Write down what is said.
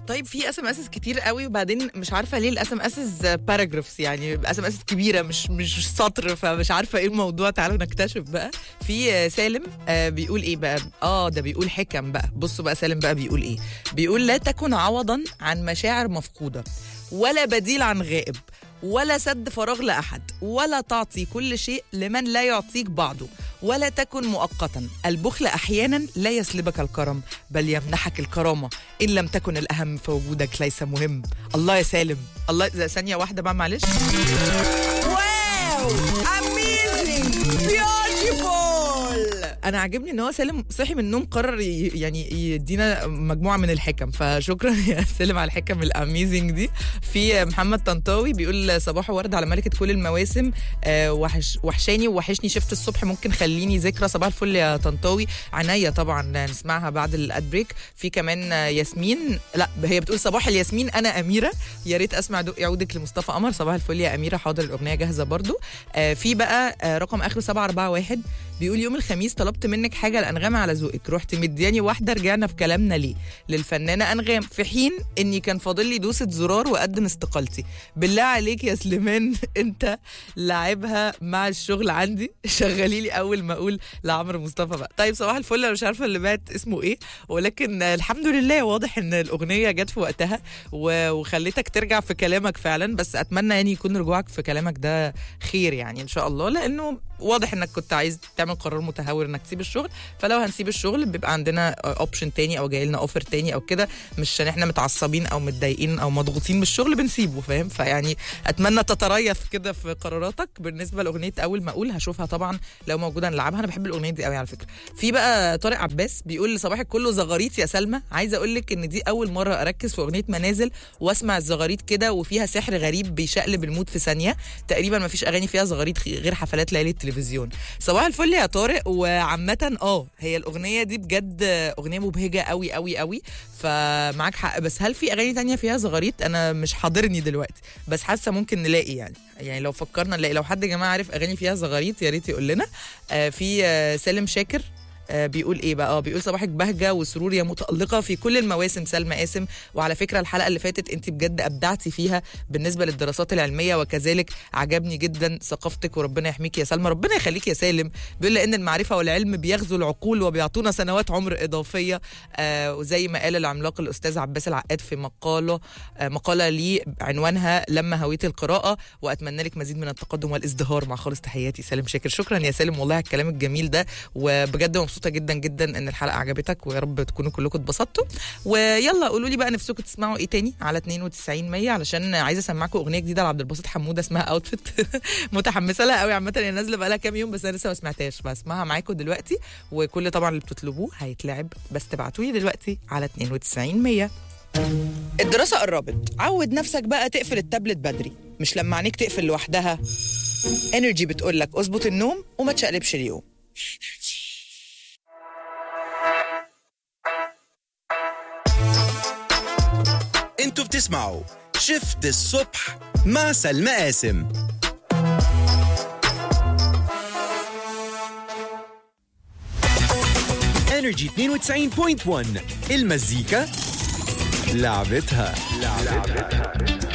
طيب في اس ام اس كتير قوي وبعدين مش عارفه ليه الاس ام اس باراجرافز يعني اس ام اس كبيره مش مش سطر فمش عارفه ايه الموضوع تعالوا نكتشف بقى في آه، سالم آه، بيقول ايه بقى اه ده بيقول حكم بقى بصوا بقى سالم بقى بيقول ايه بيقول لا تكن عوضا عن مشاعر مفقوده ولا بديل عن غائب ولا سد فراغ لاحد ولا تعطي كل شيء لمن لا يعطيك بعضه ولا تكن مؤقتا البخل احيانا لا يسلبك الكرم بل يمنحك الكرامه ان لم تكن الاهم فوجودك ليس مهم الله يا سالم الله ده ثانيه واحده بقى معلش واو اميزنج بيوتيفول انا عاجبني ان هو سالم صحي من النوم قرر ي- يعني يدينا مجموعه من الحكم فشكرا يا سالم على الحكم الاميزنج دي في محمد طنطاوي بيقول صباح ورد على ملكه كل المواسم آه، وحش وحشاني ووحشني شفت الصبح ممكن خليني ذكرى صباح الفل يا طنطاوي عناية طبعا نسمعها بعد الاد بريك في كمان آه، ياسمين لا هي بتقول صباح الياسمين انا اميره يا ريت اسمع دق عودك لمصطفى قمر صباح الفل يا اميره حاضر الاغنيه جاهزه برضو آه، في بقى آه، رقم اخره 741 بيقول يوم الخميس طلبت منك حاجه لانغام على ذوقك رحت مدياني واحده رجعنا في كلامنا ليه للفنانه انغام في حين اني كان فاضل لي دوسه زرار واقدم استقالتي بالله عليك يا سليمان انت لاعبها مع الشغل عندي شغلي لي اول ما اقول لعمرو مصطفى بقى طيب صباح الفل انا مش عارفه اللي مات اسمه ايه ولكن آه، الحمد لله واضح ان الاغنيه جت في وقتها و- وخليتك ترجع في كلامك فعلا بس اتمنى يعني يكون رجوعك في كلامك ده خير يعني ان شاء الله لانه واضح انك كنت عايز تعمل قرار متهور انك تسيب الشغل فلو هنسيب الشغل بيبقى عندنا اوبشن تاني او جاي لنا اوفر تاني او كده مش عشان احنا متعصبين او متضايقين او مضغوطين من الشغل بنسيبه فاهم فيعني اتمنى تتريث كده في قراراتك بالنسبه لاغنيه اول ما اقول هشوفها طبعا لو موجوده نلعبها انا بحب الاغنيه دي قوي على فكره في بقى طارق عباس بيقول صباحك كله زغاريت يا سلمى عايزه اقول لك ان دي اول مره اركز في اغنيه منازل واسمع الزغاريت كده وفيها سحر غريب بيشقلب المود في ثانيه تقريبا ما فيش اغاني فيها زغاريت خ- غير حفلات ليالي التلفزيون صباح الفل يا طارق وعامه اه هي الاغنيه دي بجد اغنيه مبهجه قوي قوي قوي فمعاك حق بس هل في اغاني تانية فيها زغاريت انا مش حاضرني دلوقتي بس حاسه ممكن نلاقي يعني يعني لو فكرنا نلاقي لو حد يا جماعه عارف اغاني فيها زغاريت يا ريت يقول لنا آه في آه سالم شاكر آه، بيقول ايه بقى اه بيقول صباحك بهجه وسرور يا متالقه في كل المواسم سلمى قاسم وعلى فكره الحلقه اللي فاتت انت بجد ابدعتي فيها بالنسبه للدراسات العلميه وكذلك عجبني جدا ثقافتك وربنا يحميك يا سلمى ربنا يخليك يا سالم بيقول لان المعرفه والعلم بيغزو العقول وبيعطونا سنوات عمر اضافيه آه وزي ما قال العملاق الاستاذ عباس العقاد في مقاله آه مقاله لي عنوانها لما هويت القراءه واتمنى لك مزيد من التقدم والازدهار مع خالص تحياتي سالم شاكر شكرا يا سالم والله على الكلام الجميل ده وبجد مبسوطه جدا جدا ان الحلقه عجبتك ويا رب تكونوا كلكم اتبسطتوا ويلا قولوا لي بقى نفسكم تسمعوا ايه تاني على 92 100 علشان عايزه اسمعكم اغنيه جديده لعبد الباسط حموده اسمها اوتفيت متحمسه لها قوي عامه هي نازله بقى لها كام يوم بس انا لسه ما سمعتهاش بسمعها معاكم دلوقتي وكل طبعا اللي بتطلبوه هيتلعب بس تبعتوا لي دلوقتي على 92 100 الدراسة قربت عود نفسك بقى تقفل التابلت بدري مش لما عينيك تقفل لوحدها انرجي بتقول لك اظبط النوم وما تشقلبش اليوم انتوا بتسمعوا شفت الصبح مع سلمى قاسم انرجي 92.1 المزيكا لعبتها لعبتها